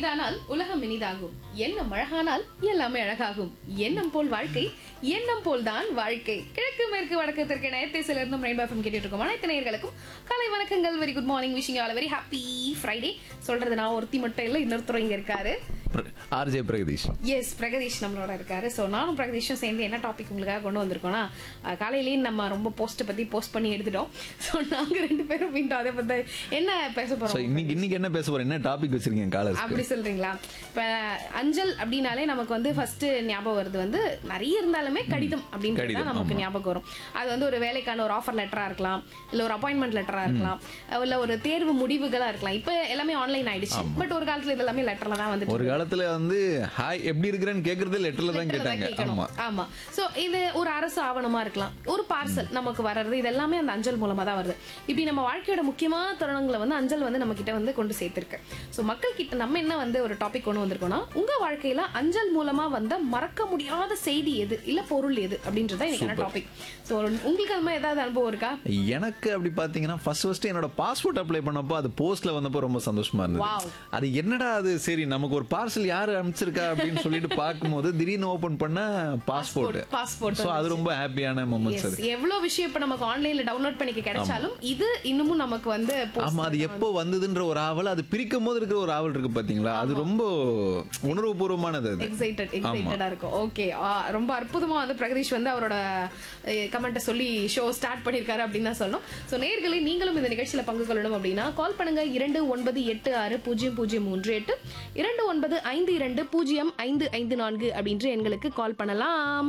இனிதானால் உலகம் இனிதாகும் எண்ணம் அழகானால் எல்லாமே அழகாகும் எண்ணம் போல் வாழ்க்கை எண்ணம் போல் தான் வாழ்க்கை கிழக்கு மேற்கு வடக்கு தெற்கு நேரத்தை இருந்தும் ரெயின்போ எஃப்எம் கேட்டுட்டு இருக்கோம் அனைத்து நேயர்களுக்கும் காலை வணக்கங்கள் very good morning wishing all very happy Friday சொல்றது நான் ஒருத்தி மட்டும் இல்லை இன்னொருத்தர் இங்க இருக்காரு ஆர்ஜே பிரகதீஷ் எஸ் பிரகதீஷ் நம்மளோட இருக்காரு ஸோ நானும் பிரகதீஷும் சேர்ந்து என்ன டாபிக் உங்களுக்காக கொண்டு வந்திருக்கோம்னா அஹ், காலையிலேயே நம்ம ரொம்ப போஸ்ட்டை பத்தி போஸ்ட் பண்ணி எடுத்துட்டோம் ஸோ நாங்க ரெண்டு பேரும் மீண்டும் அதை பத்தி என்ன பேச ஸோ போறோம் இன்னைக்கு இன்னைக்கு என்ன பேச போறோம் என்ன டாபிக் வச்சிருக்கீங்க காலேஜ் அப்படி சொல்றீங்களா இப்ப அஞ்சல் அப்படின்னாலே நமக்கு வந்து ஃபர்ஸ்ட் ஞாபகம் வருது வந்து நிறைய இருந்தாலுமே கடிதம் அப்படின்றது தான் கடிதம், நமக்கு ஞாபகம் வரும் அது வந்து ஒரு வேலைக்கான ஒரு ஆஃபர் லெட்டரா இருக்கலாம் இல்ல ஒரு அப்பாயின்மெண்ட் லெட்டரா இருக்கலாம் இல்ல ஒரு தேர்வு முடிவுகளா இருக்கலாம் இப்ப எல்லாமே ஆன்லைன் ஆயிடுச்சு பட் ஒரு காலத்துல இது எல்லாமே லெட்டர்ல தான் வந்துட்டு ஒரு காலத்துல வந்து ஹாய் எப்படி இருக்கிறேன்னு கேக்குறதே லெட்டர்ல தான் லெட்டர்ல தான் கேட்டாங்க கேட்கணும். ஆமா ஆமா சோ இது ஒரு அரசு ஆவணமா இருக்கலாம் ஒரு பார்சல் நமக்கு வர்றது இது எல்லாமே அந்த அஞ்சல் மூலமா தான் வருது இப்படி நம்ம வாழ்க்கையோட முக்கியமான தருணங்களை வந்து அஞ்சல் வந்து நம்ம கிட்ட வந்து கொண்டு சேர்த்திருக்கு சோ மக்கள் கிட்ட நம்ம என்ன வந்து ஒரு டாபிக் கொண்டு வந்திருக்கோம்னா உங்க வாழ்க்கையில அஞ்சல் மூலமா வந்த மறக்க முடியாத செய்தி எது இல்ல பொருள் எது அப்படின்றத இன்னைக்கு டாபிக் சோ உங்களுக்கு அது மாதிரி ஏதாவது அனுபவம் இருக்கா எனக்கு அப்படி பாத்தீங்கன்னா ஃபர்ஸ்ட் ஃபர்ஸ்ட் என்னோட பாஸ்போர்ட் அப்ளை பண்ணப்போ அது போஸ்ட்ல வந்தப்போ ரொம்ப சந்தோஷமா Wow. இருந்தது அது என்னடா அது சரி நமக்கு ஒரு பார்சல் யாரு அனுப்பிச்சிருக்கா அப்படின்னு சொல்லிட்டு பார்க்கும்போது திடீர்னு ஓபன் பண்ண பாஸ்போர்ட் பாஸ்போர்ட் ஸோ அது ரொம்ப ஹாப்பியான மூமெண்ட்ஸ் அது எவ்வளவு விஷயம் இப்ப நமக்கு ஆன்லைன்ல டவுன்லோட் பண்ணிக்க கிடைச்சாலும் இது இன்னமும் நமக்கு வந்து post ஆமா அது எப்போ வந்ததுன்ற ஒரு ஆவல் அது பிரிக்கும் போது இருக்கிற ஒரு ஆவல் இருக்கு பாத்தீங்களா அது ரொம்ப உணர்வுபூர்வமானது அது எக்ஸைட்டட் எக்ஸைட்டடா இருக்கும் ஓகே ரொம்ப அற்புதமா வந்து பிரகதீஷ் வந்து அவரோட கமெண்ட்டை சொல்லி ஷோ ஸ்டார்ட் பண்ணியிருக்காரு அப்படின்னு தான் சொல்லணும் ஸோ நேர்களே நீங்களும் இந்த நிகழ்ச்சியில பங்கு கொள்ளணும் அப்படின்னா கால் பண்ணுங்க இரண்டு ஒன்பது எட்டு ஆறு பூஜ்ஜியம் பூஜ்ஜியம் மூன்று எட்டு இரண்டு ஒன்பது ஐந்து இரண்டு பூஜ்ஜியம் ஐந்து ஐந்து நான்கு அப்படின்ற எண்களுக்கு கால் பண்ணலாம்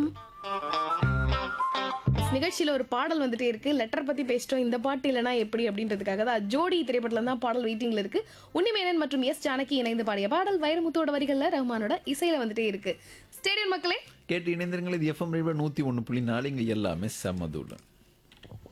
நிகழ்ச்சியில ஒரு பாடல் வந்துட்டே இருக்கு லெட்டர் பத்தி பேசிட்டோம் இந்த பாட்டு இல்லைனா எப்படி அப்படின்றதுக்காக தான் ஜோடி திரைப்படத்துல தான் பாடல் வெயிட்டிங்ல இருக்கு உன்னிமேனன் மற்றும் எஸ் ஜானகி இணைந்து பாடிய பாடல் வைரமுத்தோட வரிகள்ல ரஹ்மானோட இசையில வந்துட்டே இருக்கு ஸ்டேடியம் மக்களே கேட்டு இணைந்திருங்கள் இது எஃப்எம் ரேடியோ நூத்தி ஒண்ணு புள்ளி நாலு இங்க எல்லாமே செம்மதூள்